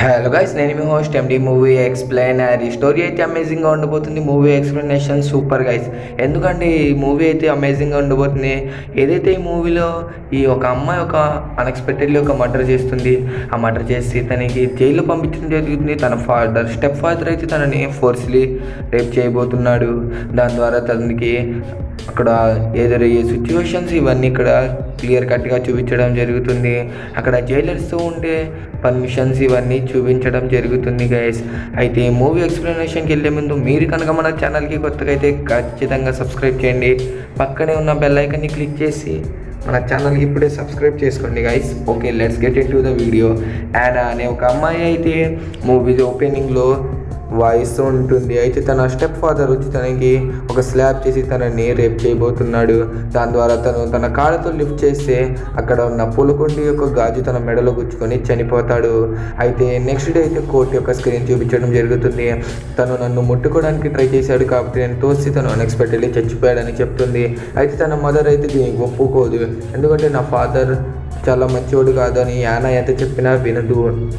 hello guys నేను మీ host MD movie explainer ఈ స్టోరీ అయితే అమేజింగ్గా ఉండబోతుంది మూవీ ఎక్స్ప్లెనేషన్ సూపర్ గైస్ ఎందుకంటే ఈ మూవీ అయితే అమేజింగ్గా ఉండబోతుంది ఏదైతే ఈ మూవీలో ఈ ఒక అమ్మాయి ఒక అన్ఎక్స్పెక్టెడ్లీ ఒక మర్డర్ చేస్తుంది ఆ మర్డర్ చేసి తనకి జైల్లో పంపించడం జరుగుతుంది తన ఫాదర్ స్టెప్ ఫాదర్ అయితే తనని ఫోర్స్లీ రేప్ చేయబోతున్నాడు దాని ద్వారా తనకి అక్కడ ఎదురయ్యే సిచ్యువేషన్స్ ఇవన్నీ ఇక్కడ క్లియర్ కట్గా చూపించడం జరుగుతుంది అక్కడ జైలర్స్తో ఉండే పర్మిషన్స్ ఇవన్నీ చూపించడం జరుగుతుంది గైస్ అయితే మూవీ ఎక్స్ప్లెనేషన్కి వెళ్ళే ముందు మీరు కనుక మన ఛానల్కి కొత్తగా అయితే ఖచ్చితంగా సబ్స్క్రైబ్ చేయండి పక్కనే ఉన్న బెల్ ఐకన్ని క్లిక్ చేసి మన ఛానల్కి ఇప్పుడే సబ్స్క్రైబ్ చేసుకోండి guys okay let's get in to the video యాడ్ అనే ఒక అమ్మాయి అయితే మూవీ ఓపెనింగ్లో వాయిస్తూ ఉంటుంది అయితే తన స్టెప్ ఫాదర్ వచ్చి తనకి ఒక స్లాబ్ చేసి తనని రేప్ చేయబోతున్నాడు దాని ద్వారా తను తన కాళ్ళతో లిఫ్ట్ చేస్తే అక్కడ ఉన్న పులుకుండి యొక్క గాజు తన మెడలో గుచ్చుకొని చనిపోతాడు అయితే నెక్స్ట్ డే అయితే కోర్టు యొక్క స్క్రీన్ చూపించడం జరుగుతుంది తను నన్ను ముట్టుకోవడానికి ట్రై చేశాడు కాబట్టి నేను తోసి తను అన్ఎక్స్పెక్టెడ్లీ చచ్చిపోయాడని చెప్తుంది అయితే తన మదర్ అయితే దీనికి ఒప్పుకోదు ఎందుకంటే నా ఫాదర్ చాలా మంచివాడు కాదని యానా ఎంత చెప్పినా వినదు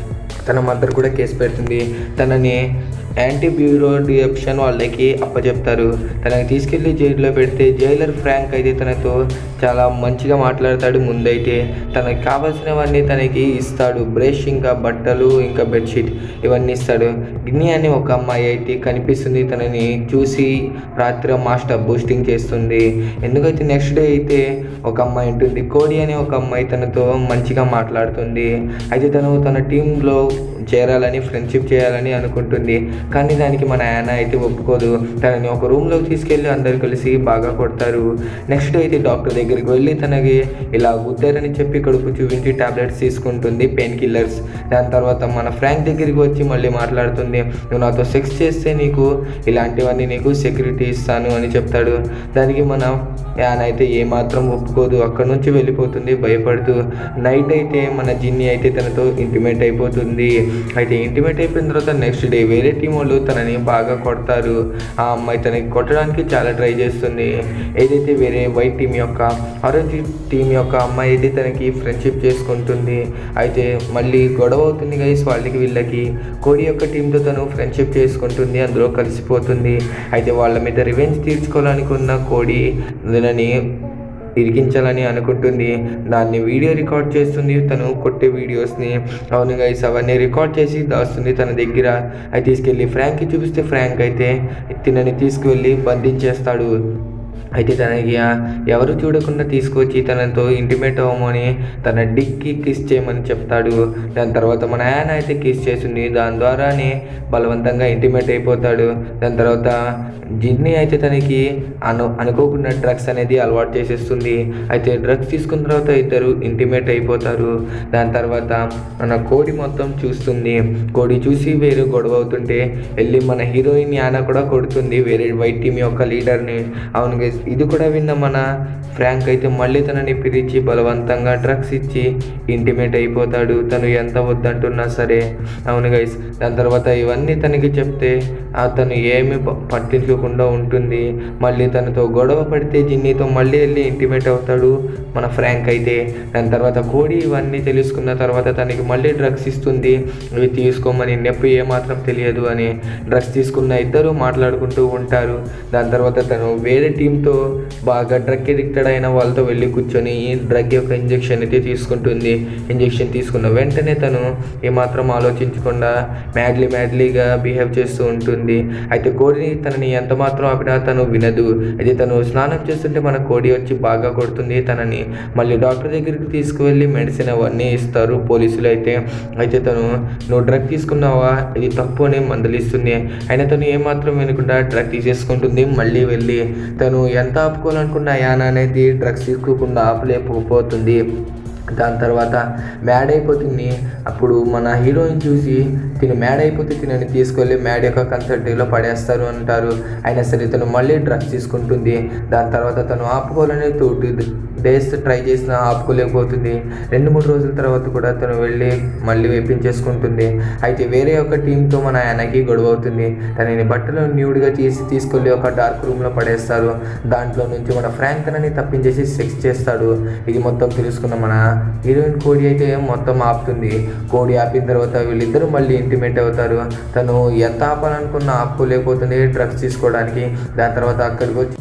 తన మదర్ కూడా కేసు పెడుతుంది తనని యాంటీ బ్యూరో డిఎప్షన్ వాళ్ళకి అప్పచెప్తారు తనని తీసుకెళ్ళి జైల్లో పెడితే జైలర్ ఫ్రాంక్ అయితే తనతో చాలా మంచిగా మాట్లాడతాడు ముందైతే తనకి కావాల్సినవన్నీ తనకి ఇస్తాడు బ్రష్ ఇంకా బట్టలు ఇంకా బెడ్షీట్ ఇవన్నీ ఇస్తాడు గిన్ని అని ఒక అమ్మాయి అయితే కనిపిస్తుంది తనని చూసి రాత్రి మాస్టర్ బూస్టింగ్ చేస్తుంది ఎందుకైతే నెక్స్ట్ డే అయితే ఒక అమ్మాయి ఉంటుంది కోడి అనే ఒక అమ్మాయి తనతో మంచిగా మాట్లాడుతుంది అయితే తను తన టీంలో చేరాలని ఫ్రెండ్షిప్ చేయాలని అనుకుంటుంది కానీ దానికి మన ఆయన అయితే ఒప్పుకోదు తనని ఒక రూమ్లోకి తీసుకెళ్ళి అందరు కలిసి బాగా కొడతారు నెక్స్ట్ అయితే డాక్టర్ దగ్గరికి వెళ్ళి తనకి ఇలా గుద్దారని చెప్పి కడుపు చూపించి టాబ్లెట్స్ తీసుకుంటుంది పెయిన్ కిల్లర్స్ దాని తర్వాత మన ఫ్రాంక్ దగ్గరికి వచ్చి మళ్ళీ మాట్లాడుతుంది నువ్వు నాతో సెక్స్ చేస్తే నీకు ఇలాంటివన్నీ నీకు సెక్యూరిటీ ఇస్తాను అని చెప్తాడు దానికి మన యాన్ అయితే ఏమాత్రం ఒప్పుకోదు అక్కడ నుంచి వెళ్ళిపోతుంది భయపడుతూ నైట్ అయితే మన జిన్ని అయితే తనతో ఇంటిమేట్ అయిపోతుంది అయితే ఇంటిమేట్ అయిపోయిన తర్వాత నెక్స్ట్ డే వేరే టీం వాళ్ళు తనని బాగా కొడతారు ఆ అమ్మాయి తనకి కొట్టడానికి చాలా ట్రై చేస్తుంది ఏదైతే వేరే వైట్ టీం యొక్క ఆరెంజ్ టీం యొక్క అమ్మాయి అయితే తనకి ఫ్రెండ్షిప్ చేసుకుంటుంది అయితే మళ్ళీ గొడవ అవుతుంది గైస్ వాళ్ళకి వీళ్ళకి కోడి యొక్క టీంతో తను ఫ్రెండ్షిప్ చేసుకుంటుంది అందులో కలిసిపోతుంది అయితే వాళ్ళ మీద రివెంజ్ తీర్చుకోవాలనుకున్న కోడి దీనిని ఇరికించాలని అనుకుంటుంది దాన్ని వీడియో రికార్డ్ చేస్తుంది తను కొట్టే వీడియోస్ని అవును గైస్ అవన్నీ రికార్డ్ చేసి దాస్తుంది తన దగ్గర అది తీసుకెళ్ళి ఫ్రాంక్కి చూపిస్తే ఫ్రాంక్ అయితే తినని తీసుకువెళ్ళి బంధించేస్తాడు అయితే తనకి ఆ ఎవరు చూడకుండా తీసుకొచ్చి తనతో ఇంటిమేట్ అవ్వమని తన డిక్కి కిస్ చేయమని చెప్తాడు దాని తర్వాత మన ఆయన అయితే కిస్ చేస్తుంది దాని ద్వారానే బలవంతంగా ఇంటిమేట్ అయిపోతాడు దాని తర్వాత జిన్ని అయితే తనకి అను అనుకోకుండా డ్రగ్స్ అనేది అలవాటు చేసేస్తుంది అయితే డ్రగ్స్ తీసుకున్న తర్వాత ఇద్దరు ఇంటిమేట్ అయిపోతారు దాని తర్వాత మన కోడి మొత్తం చూస్తుంది కోడి చూసి వేరే గొడవ అవుతుంటే వెళ్ళి మన హీరోయిన్ యాన కూడా కొడుతుంది వేరే వైట్ టీం యొక్క లీడర్ని అవును గైస్ ఇది కూడా విన్న మన ఫ్రాంక్ అయితే మళ్ళీ తనని పిలిచి బలవంతంగా డ్రగ్స్ ఇచ్చి ఇంటిమేట్ అయిపోతాడు తను ఎంత వద్దంటున్నా సరే అవును గైస్ దాని తర్వాత ఇవన్నీ తనకి చెప్తే అతను ఏమి ప- పట్టించుకోకుండా ఉంటుంది మళ్ళీ తనతో గొడవ పడితే జిన్నీతో మళ్ళీ వెళ్ళి ఇంటిమేట్ అవుతాడు మన ఫ్రాంక్ అయితే దాని తర్వాత కోడి ఇవన్నీ తెలుసుకున్న తర్వాత తనకి మళ్ళీ డ్రగ్స్ ఇస్తుంది ఇవి తీసుకోమని నొప్పి ఏమాత్రం తెలియదు అని డ్రగ్స్ తీసుకున్న ఇద్దరు మాట్లాడుకుంటూ ఉంటారు దాని తర్వాత తను వేరే టీంతో బాగా డ్రగ్ ఎడిక్టెడ్ అయిన వాళ్ళతో వెళ్ళి కూర్చొని ఈ డ్రగ్ యొక్క ఇంజెక్షన్ అయితే తీసుకుంటుంది ఇంజెక్షన్ తీసుకున్న వెంటనే తను ఏమాత్రం ఆలోచించకుండా మ్యాడ్లీ మ్యాడ్లీగా బిహేవ్ చేస్తూ ఉంటుంది అయితే కోడిని తనని ఎంత మాత్రం ఆపినా తను వినదు అయితే తను స్నానం చేస్తుంటే మన కోడి వచ్చి బాగా కొడుతుంది తనని మళ్ళీ డాక్టర్ దగ్గరికి తీసుకువెళ్ళి మెడిసిన్ అవన్నీ ఇస్తారు పోలీసులు అయితే అయితే తను నువ్వు డ్రగ్ తీసుకున్నావా ఇది తప్పు అని మందలిస్తుంది అయినా తను ఏమాత్రం వినకుండా డ్రగ్ తీసేసుకుంటుంది మళ్ళీ వెళ్ళి తను ఎంత ఆపుకోవాలనుకున్న యాన అనేది డ్రగ్స్ తీసుకోకుండా ఆపలేకపోతుంది దాని తర్వాత మ్యాడ్ అయిపోతుంది అప్పుడు మన హీరోయిన్ చూసి తిను మ్యాడ్ అయిపోతే తినని తీసుకెళ్ళి మ్యాడ్ యొక్క కన్సల్టీలో పడేస్తారు అంటారు అయినా సరే తను మళ్ళీ డ్రగ్స్ తీసుకుంటుంది దాని తర్వాత తను ఆపుకోవాలని టూ డేస్ ట్రై చేసినా ఆపుకోలేకపోతుంది రెండు మూడు రోజుల తర్వాత కూడా తను వెళ్ళి మళ్ళీ వేపించేసుకుంటుంది అయితే వేరే ఒక టీంతో మన ఆయనకి గొడవ అవుతుంది తనని బట్టలు న్యూడ్గా తీసి తీసుకెళ్ళి ఒక డార్క్ రూమ్లో పడేస్తారు దాంట్లో నుంచి మన ఫ్రాంక్ తనని తప్పించేసి సెక్స్ చేస్తాడు ఇది మొత్తం తెలుసుకున్న మన హీరోయిన్ కోడి అయితే మొత్తం ఆపుతుంది కోడి ఆపిన తర్వాత వీళ్ళిద్దరూ మళ్ళీ ఇంటిమేట్ అవుతారు తను ఎంత ఆపాలనుకున్నా ఆపుకోలేకపోతుంది డ్రగ్స్ తీసుకోవడానికి దాని తర్వాత అక్కడికి వచ్చి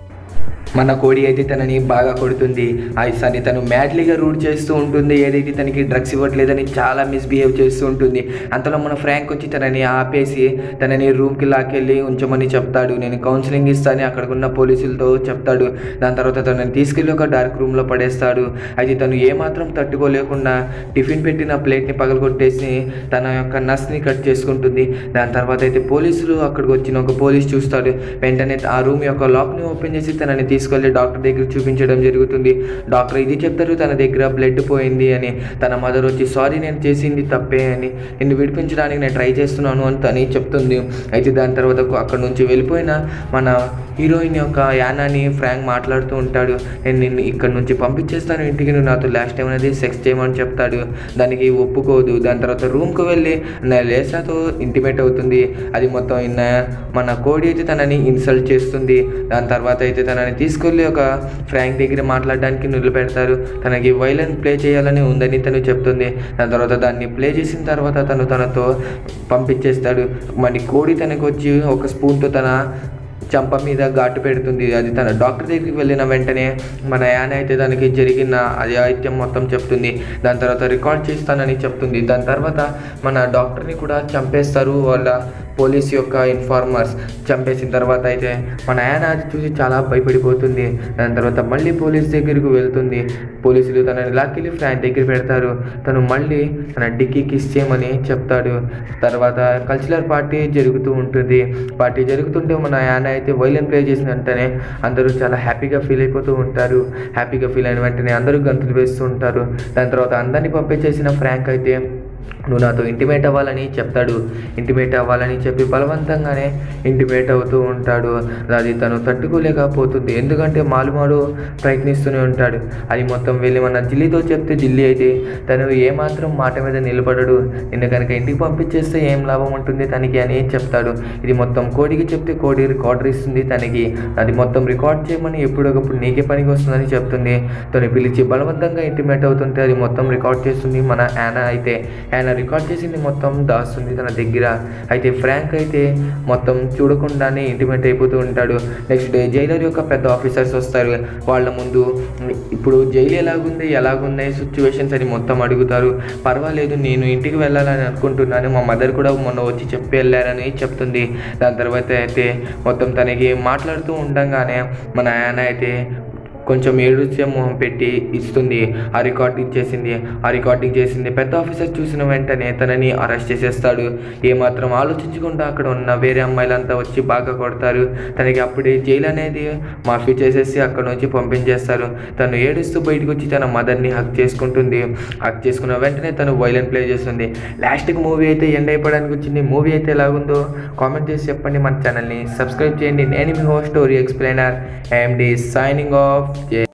మన కోడి అయితే తనని బాగా కొడుతుంది ఐసాని తను మ్యాడ్లీగా రూట్ చేస్తూ ఉంటుంది ఏదైతే తనకి డ్రగ్స్ ఇవ్వట్లేదని చాలా మిస్బిహేవ్ చేస్తూ ఉంటుంది అంతలో మన ఫ్రాంక్ వచ్చి తనని ఆపేసి తనని రూమ్కి లాకెళ్ళి ఉంచమని చెప్తాడు నేను కౌన్సిలింగ్ ఇస్తాను అక్కడికి ఉన్న పోలీసులతో చెప్తాడు దాని తర్వాత తనని తీసుకెళ్ళి ఒక డార్క్ రూమ్లో పడేస్తాడు అయితే తను ఏమాత్రం తట్టుకోలేకుండా టిఫిన్ పెట్టిన ప్లేట్ని పగలగొట్టేసి తన యొక్క నస్ని కట్ చేసుకుంటుంది దాని తర్వాత అయితే పోలీసులు అక్కడికి వచ్చిన ఒక పోలీస్ చూస్తాడు వెంటనే ఆ రూమ్ యొక్క లాక్ని ఓపెన్ చేసి తనని తీసుకెళ్ళి డాక్టర్ దగ్గర చూపించడం జరుగుతుంది డాక్టర్ ఇది చెప్తారు తన దగ్గర బ్లడ్ పోయింది అని తన మదర్ వచ్చి సారీ నేను చేసింది తప్పే అని నిన్ను విడిపించడానికి నేను ట్రై చేస్తున్నాను అని తని చెప్తుంది అయితే దాని తర్వాత అక్కడ నుంచి వెళ్ళిపోయిన మన హీరోయిన్ యొక్క యానాని ఫ్రాంక్ మాట్లాడుతూ ఉంటాడు నేను నిన్ను ఇక్కడ నుంచి పంపించేస్తాను ఇంటికి నువ్వు నాతో లాస్ట్ టైం అనేది సెక్స్ చేయమని చెప్తాడు దానికి ఒప్పుకోదు దాని తర్వాత రూమ్కి వెళ్ళి నా లేసాతో ఇంటిమేట్ అవుతుంది అది మొత్తం ఇన్న మన కోడి అయితే తనని ఇన్సల్ట్ చేస్తుంది దాని తర్వాత అయితే తనని తీసుకెళ్ళి ఒక ఫ్రాంక్ దగ్గర మాట్లాడడానికి నిలబెడతారు తనకి వైలెన్ ప్లే చేయాలని ఉందని తను చెప్తుంది దాని తర్వాత దాన్ని ప్లే చేసిన తర్వాత తను తనతో పంపించేస్తాడు మరి కోడి తనకు వచ్చి ఒక స్పూన్తో తన చంప మీద ఘాటు పెడుతుంది అది తన డాక్టర్ దగ్గరికి వెళ్ళిన వెంటనే మన యాన అయితే దానికి జరిగిన అజాయిత్యం మొత్తం చెప్తుంది దాని తర్వాత రికార్డ్ చేస్తానని చెప్తుంది దాని తర్వాత మన డాక్టర్ని కూడా చంపేస్తారు వాళ్ళ పోలీస్ యొక్క ఇన్ఫార్మర్స్ చంపేసిన తర్వాత అయితే మన ఆయన అది చూసి చాలా భయపడిపోతుంది దాని తర్వాత మళ్ళీ పోలీస్ దగ్గరికి వెళ్తుంది పోలీసులు తనని లాక్కెళ్ళి ఫ్రాంక్ దగ్గర పెడతారు తను మళ్ళీ తన డిక్కీ కిస్ చేయమని చెప్తాడు తర్వాత కల్చరల్ పార్టీ జరుగుతూ ఉంటుంది పార్టీ జరుగుతుంటే మన యాన అయితే వైలెన్ ప్లే చేసిన వెంటనే అందరూ చాలా హ్యాపీగా ఫీల్ అయిపోతూ ఉంటారు హ్యాపీగా ఫీల్ అయిన వెంటనే అందరూ గంతులు వేస్తూ ఉంటారు దాని తర్వాత అందరినీ పంపించేసిన ఫ్రాంక్ అయితే నువ్వు నాతో ఇంటిమేట్ అవ్వాలని చెప్తాడు ఇంటిమేట్ అవ్వాలని చెప్పి బలవంతంగానే ఇంటిమేట్ అవుతూ ఉంటాడు అది తను తట్టుకోలేకపోతుంది ఎందుకంటే మాలుమాడు ప్రయత్నిస్తూనే ఉంటాడు అది మొత్తం వెళ్ళి మన జిల్లీతో చెప్తే జిల్లి అయితే తను ఏమాత్రం మాట మీద నిలబడడు నిన్ను కనుక ఇంటికి పంపించేస్తే ఏం లాభం ఉంటుంది తనకి అని చెప్తాడు ఇది మొత్తం కోడికి చెప్తే కోడి రికార్డర్ ఇస్తుంది తనకి అది మొత్తం రికార్డ్ చేయమని ఎప్పుడొకప్పుడు నీకే పనికి వస్తుందని చెప్తుంది తను పిలిచి బలవంతంగా ఇంటిమేట్ అవుతుంటే అది మొత్తం రికార్డ్ చేస్తుంది మన యానా అయితే యానా రికార్డ్ చేసింది మొత్తం దాస్తుంది తన దగ్గర అయితే ఫ్రాంక్ అయితే మొత్తం చూడకుండానే ఇంటిమేట్ అయిపోతూ ఉంటాడు నెక్స్ట్ డే జైలర్ యొక్క పెద్ద ఆఫీసర్స్ వస్తారు వాళ్ళ ముందు ఇప్పుడు జైలు ఎలాగుంది ఎలాగున్నాయి సిచ్యువేషన్స్ అని మొత్తం అడుగుతారు పర్వాలేదు నేను ఇంటికి వెళ్ళాలని అనుకుంటున్నాను మా మదర్ కూడా మొన్న వచ్చి చెప్పి వెళ్ళారని చెప్తుంది దాని తర్వాత అయితే మొత్తం తనకి మాట్లాడుతూ ఉండగానే మన ఆయన అయితే కొంచెం ఏడుచే మొహం పెట్టి ఇస్తుంది ఆ రికార్డింగ్ చేసింది ఆ రికార్డింగ్ చేసింది పెద్ద ఆఫీసర్ చూసిన వెంటనే తనని అరెస్ట్ చేసేస్తాడు ఏమాత్రం ఆలోచించకుండా అక్కడ ఉన్న వేరే అమ్మాయిలంతా వచ్చి బాగా కొడతారు తనకి అప్పుడే జైలు అనేది మాఫీ చేసేసి అక్కడ నుంచి పంపించేస్తారు తను ఏడుస్తూ బయటకు వచ్చి తన మదర్ని హక్ చేసుకుంటుంది హక్ చేసుకున్న వెంటనే తను వైలెన్ ప్లే చేస్తుంది లాస్ట్కి మూవీ అయితే ఎండ్ అయిపోవడానికి వచ్చింది మూవీ అయితే ఎలాగుందో కామెంట్ చేసి చెప్పండి మన ఛానల్ని సబ్స్క్రైబ్ చేయండి నేను మీ host story explainer I'm D signing of